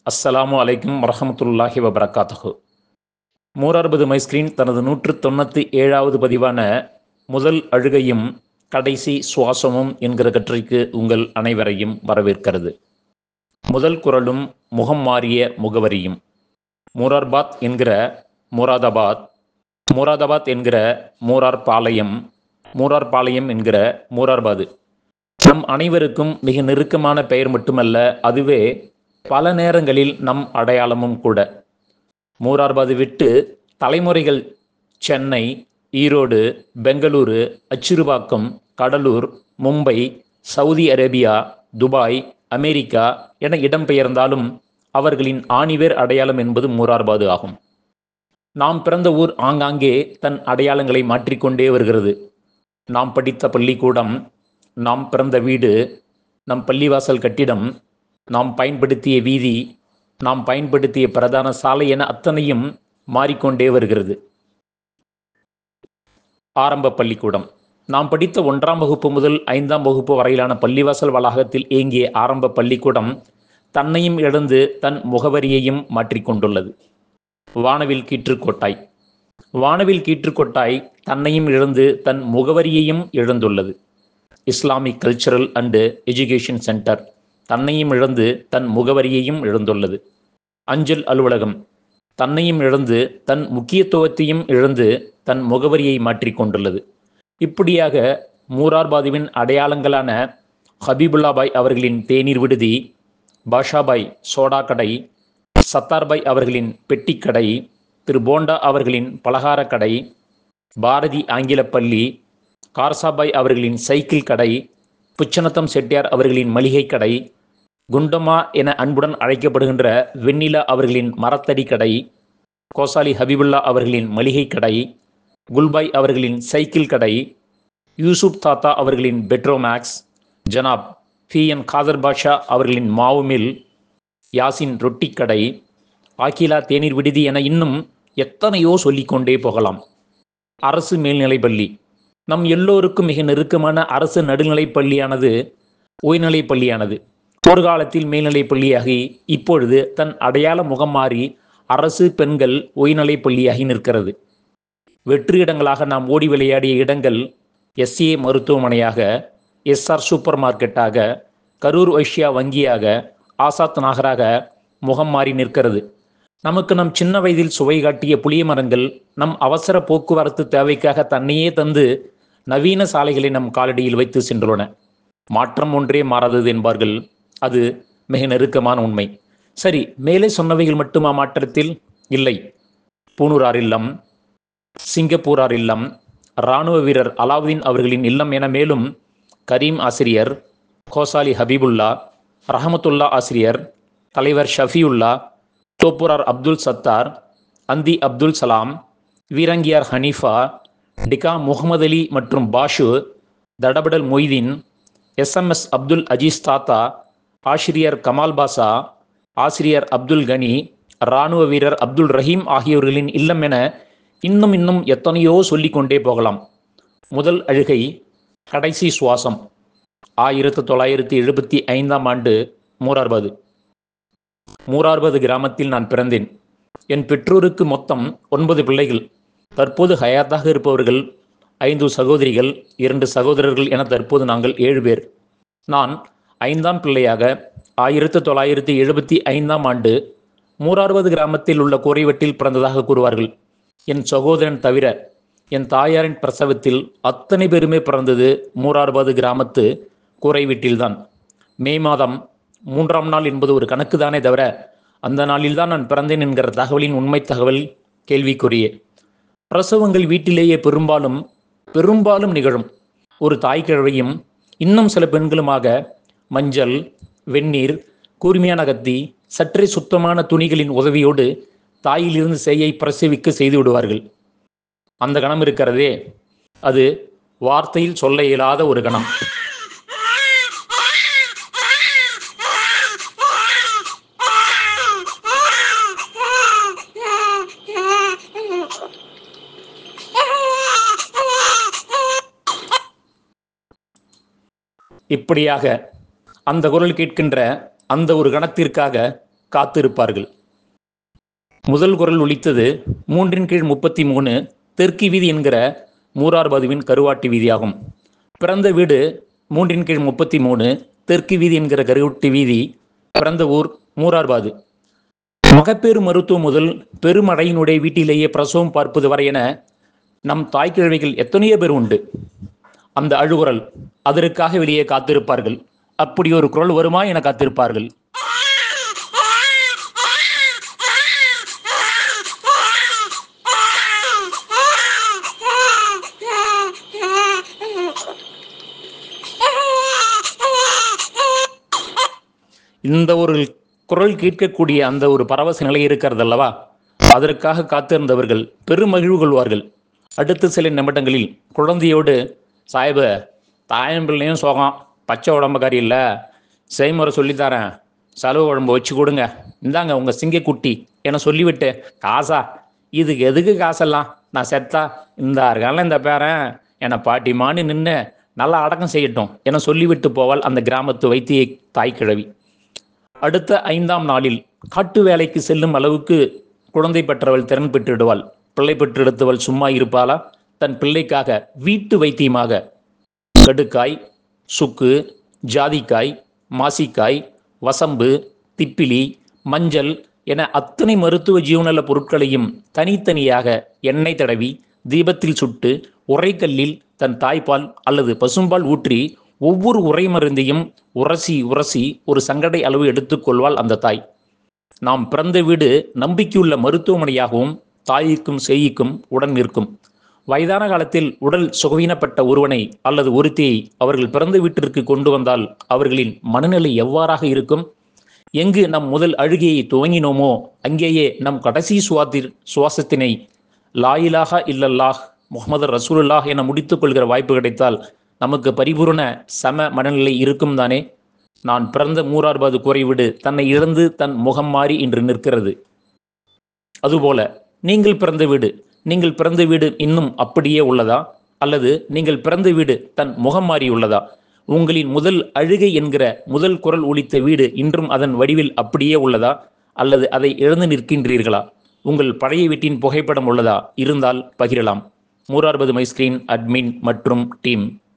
அஸ்ஸலாமு அலைக்கும் வரஹமத்துல்லாஹி வபரகாத்துஹு மூரறுபது மைஸ்கிரீன் தனது நூற்று தொண்ணூற்றி ஏழாவது பதிவான முதல் அழுகையும் கடைசி சுவாசமும் என்கிற கற்றைக்கு உங்கள் அனைவரையும் வரவேற்கிறது முதல் குரலும் முகம் மாறிய முகவரியும் மூரார்பாத் என்கிற மூராதாபாத் மூராதாபாத் என்கிற மூரார் பாளையம் மூரார் பாளையம் என்கிற மூரார்பாது நம் அனைவருக்கும் மிக நெருக்கமான பெயர் மட்டுமல்ல அதுவே பல நேரங்களில் நம் அடையாளமும் கூட மூரார்பாது விட்டு தலைமுறைகள் Chennai Erode Bengaluru Acharapakkam Cuddalore Mumbai Saudi Arabia Dubai America என இடம்பெயர்ந்தாலும் அவர்களின் ஆணிவேர் அடையாளம் என்பது மூரார்பாது ஆகும் நாம் பிறந்த ஊர் ஆங்காங்கே தன் அடையாளங்களை மாற்றிக்கொண்டே வருகிறது நாம் படித்த பள்ளிக்கூடம் நாம் பிறந்த வீடு நம் பள்ளிவாசல் கட்டிடம் நாம் பயன்படுத்திய வீதி நாம் பயன்படுத்திய பிரதான சாலை என அத்தனையும் மாறிக்கொண்டே வருகிறது ஆரம்ப பள்ளிக்கூடம் நாம் படித்த ஒன்றாம் வகுப்பு முதல் ஐந்தாம் வகுப்பு வரையிலான பள்ளிவாசல் வளாகத்தில் இயங்கிய ஆரம்ப பள்ளிக்கூடம் தன்னையும் இழந்து தன் முகவரியையும் மாற்றிக்கொண்டுள்ளது வானவில் கீற்றுக்கோட்டாய் வானவில் கீற்றுக்கோட்டாய் தன்னையும் இழந்து தன் முகவரியையும் இழந்துள்ளது Islamic cultural and education centre தன்னையும் இழந்து தன் முகவரியையும் இழந்துள்ளது அஞ்சல் அலுவலகம் தன்னையும் இழந்து தன் முக்கியத்துவத்தையும் இழந்து தன் முகவரியை மாற்றிக்கொண்டுள்ளது இப்படியாக மூரார்பாதுவின் அடையாளங்களான ஹபீபுல்லாபாய் அவர்களின் தேநீர் விடுதி பாஷாபாய் சோடா கடை சத்தார்பாய் அவர்களின் பெட்டிக்கடை திரு போண்டா அவர்களின் பலகார கடை பாரதி ஆங்கிலப் பள்ளி கார்சாபாய் அவர்களின் சைக்கிள் கடை புச்சனத்தம் செட்டியார் அவர்களின் மளிகை கடை குண்டம்மா என அன்புடன் அழைக்கப்படுகின்ற வெண்ணிலா அவர்களின் மரத்தடி கடை கோசாலி ஹபீபுல்லா அவர்களின் மளிகை கடை குல்பாய் அவர்களின் சைக்கிள் கடை யூசுப் தாத்தா அவர்களின் பெட்ரோமேக்ஸ் ஜனாப் பி என் காதர் பாஷா அவர்களின் மாவு மில் யாசின் ரொட்டி கடை ஆக்கிலா தேநீர் விடுதி என இன்னும் எத்தனையோ சொல்லிக்கொண்டே போகலாம் அரசு மேல்நிலைப் பள்ளி நம் எல்லோருக்கும் மிக நெருக்கமான அரசு நடுநிலைப் பள்ளியானது உயர்நிலைப் பள்ளியானது ஒரு காலத்தில் மேல்நிலைப் பள்ளியாகி இப்பொழுது தன் அடையாள முகம் மாறி அரசு பெண்கள் உயர்நிலைப் பள்ளியாகி நிற்கிறது வெற்று இடங்களாக நாம் ஓடி விளையாடிய இடங்கள் எஸ்ஏ மருத்துவமனையாக எஸ்ஆர் சூப்பர் மார்க்கெட்டாக கரூர் வைஷ்யா வங்கியாக ஆசாத் நகராக முகம் மாறி நிற்கிறது நமக்கு நம் சின்ன வயதில் சுவை காட்டிய புளிய மரங்கள் நம் அவசர போக்குவரத்து தேவைக்காக தன்னையே தந்து நவீன சாலைகளை நம் காலடியில் வைத்து சென்றுள்ளன மாற்றம் ஒன்றே மாறாதது என்பார்கள் அது மிக நெருக்கமான உண்மை சரி மேலே சொன்னவைகள் மட்டுமா மாற்றத்தில் இல்லை பூனூரார் இல்லம் சிங்கப்பூரார் இல்லம் இராணுவ வீரர் அலாவுதீன் அவர்களின் இல்லம் என மேலும் கரீம் ஆசிரியர் கோசாலி ஹபீபுல்லா ரஹமத்துல்லா ஆசிரியர் தலைவர் ஷஃபியுல்லா தோப்புரார் அப்துல் சத்தார் அந்தி அப்துல் சலாம் வீரங்கியார் ஹனீஃபா டிகா முகமது அலி மற்றும் பாஷு தடபடல் மொய்தீன் எஸ்எம்எஸ் அப்துல் அஜீஸ் தாத்தா ஆசிரியர் கமால் பாசா ஆசிரியர் அப்துல் கனி இராணுவ வீரர் அப்துல் ரஹீம் ஆகியோர்களின் இல்லம் என இன்னும் இன்னும் எத்தனையோ சொல்லிக்கொண்டே போகலாம் முதல் அழுகை கடைசி சுவாசம் ஆயிரத்து தொள்ளாயிரத்தி எழுபத்தி ஐந்தாம் ஆண்டு மூரார்பாது மூரார்பாது கிராமத்தில் நான் பிறந்தேன் என் பெற்றோருக்கு மொத்தம் ஒன்பது பிள்ளைகள் தற்போது ஹயாத்தாக இருப்பவர்கள் ஐந்து சகோதரிகள் இரண்டு சகோதரர்கள் என தற்போது நாங்கள் ஏழு பேர் நான் ஐந்தாம் பிள்ளையாக ஆயிரத்து தொள்ளாயிரத்தி எழுபத்தி ஐந்தாம் ஆண்டு மூரார்வது கிராமத்தில் உள்ள குறைவெட்டில் பிறந்ததாக கூறுவார்கள் என் சகோதரன் தவிர என் தாயாரின் பிரசவத்தில் அத்தனை பேருமே பிறந்தது மூரார்பாது கிராமத்து கூரை வீட்டில்தான் மே மாதம் மூன்றாம் நாள் என்பது ஒரு கணக்கு தானே தவிர அந்த நாளில்தான் நான் பிறந்தேன் என்கிற தகவலின் உண்மை தகவல் கேள்விக்குரிய பிரசவங்கள் வீட்டிலேயே பெரும்பாலும் பெரும்பாலும் நிகழும் ஒரு தாய்க்கிழவையும் இன்னும் சில பெண்களுமாக மஞ்சள் வெந்நீர் கூர்மையான கத்தி சற்றே சுத்தமான துணிகளின் உதவியோடு தாயிலிருந்து செய்யை பிரசவிக்க செய்து விடுவார்கள் அந்த கணம் இருக்கிறதே அது வார்த்தையில் சொல்ல இயலாத ஒரு கணம் இப்படியாக அந்த குரல் கேட்கின்ற அந்த ஒரு கணத்திற்காக காத்திருப்பார்கள் முதல் குரல் ஒலித்தது மூன்றின் கீழ் முப்பத்தி மூணு தெற்கு வீதி என்கிற மூரார்பாதுவின் கருவாட்டி வீதியாகும் பிறந்த வீடு மூன்றின் கீழ் முப்பத்தி மூணு தெற்கு வீதி என்கிற கருவாட்டி வீதி பிறந்த ஊர் மூரார்பாது மகப்பேறு மருத்துவம் முதல் பெருமழையினுடைய வீட்டிலேயே பிரசவம் பார்ப்பது வரை என நம் தாய்க்கிழமைகள் எத்தனையோ பேர் உண்டு அந்த அழுகுரல் அதற்காக வெளியே காத்திருப்பார்கள் அப்படி ஒரு குரல் வருமா என காத்திருப்பார்கள் இந்த ஒரு குரல் கேட்கக்கூடிய அந்த ஒரு பரவச நிலை இருக்கிறது அல்லவா அதற்காக காத்திருந்தவர்கள் பெருமகிழ்வு கொள்வார்கள் அடுத்த சில நிமிடங்களில் குழந்தையோடு சாய்ப தாயம் பிள்ளையும் சோகம் பச்சை உடம்புக்காரி இல்லை செய்முறை சொல்லித்தரேன் செலவு குழம்பு வச்சு கொடுங்க இந்தாங்க உங்கள் சிங்கக்குட்டி என சொல்லிவிட்டு காசா இதுக்கு எதுக்கு காசெல்லாம் நான் செத்தா இந்த இருக்கால இந்த பேரன் என்னை பாட்டிமான்னு நின்று நல்லா அடக்கம் செய்யட்டும் என சொல்லிவிட்டு போவாள் அந்த கிராமத்து வைத்திய தாய் கிழவி அடுத்த ஐந்தாம் நாளில் காட்டு வேலைக்கு செல்லும் அளவுக்கு குழந்தை பெற்றவள் திறன் பெற்றிடுவாள் பிள்ளை பெற்றெடுத்தவள் சும்மா இருப்பாளா தன் பிள்ளைக்காக வீட்டு வைத்தியமாக கடுக்காய் சுக்கு ஜாதிக்காய் மாசிக்காய் வசம்பு திப்பிலி மஞ்சள் என அத்தனை மருத்துவ ஜீவநல பொருட்களையும் தனித்தனியாக எண்ணெய் தடவி தீபத்தில் சுட்டு உரைக்கல்லில் தன் தாய்ப்பால் அல்லது பசும்பால் ஊற்றி ஒவ்வொரு உரை மருந்தையும் உரசி உரசி ஒரு சங்கடை அளவு எடுத்துக்கொள்வாள் அந்த தாய் நாம் பிறந்த வீடு நம்பிக்கையுள்ள மருத்துவமனையாகவும் தாய்க்கும் சேய்க்கும் உடன் நிற்கும் வயதான காலத்தில் உடல் சுகவீனப்பட்ட ஒருவனை அல்லது ஒருத்தியை அவர்கள் பிறந்த வீட்டிற்கு கொண்டு வந்தால் அவர்களின் மனநிலை எவ்வாறாக இருக்கும் எங்கு நம் முதல் அழுகையை துவங்கினோமோ அங்கேயே நம் கடைசி சுவாதி சுவாசத்தினை லாயிலாக இல்லல்லாஹ் முகமது ரசூலுல்லாஹ் என முடித்துக் கொள்கிற வாய்ப்பு கிடைத்தால் நமக்கு பரிபூரண சம மனநிலை இருக்கும் தானே நான் பிறந்த மூரார்பாது குறைவிடு தன்னை இழந்து தன் முகம் மாறி இன்று நிற்கிறது அதுபோல நீங்கள் பிறந்த வீடு நீங்கள் பிறந்த வீடு இன்னும் அப்படியே உள்ளதா அல்லது நீங்கள் பிறந்த வீடு தன் முகம் மாறி உள்ளதா உங்களின் முதல் அழுகை என்கிற முதல் குரல் ஒலித்த வீடு இன்றும் அதன் வடிவில் அப்படியே உள்ளதா அல்லது அதை இழந்து நிற்கின்றீர்களா உங்கள் பழைய வீட்டின் புகைப்படம் உள்ளதா இருந்தால் பகிரலாம் மூரார்பது மைஸ்கிரீன் அட்மின் மற்றும் டீம்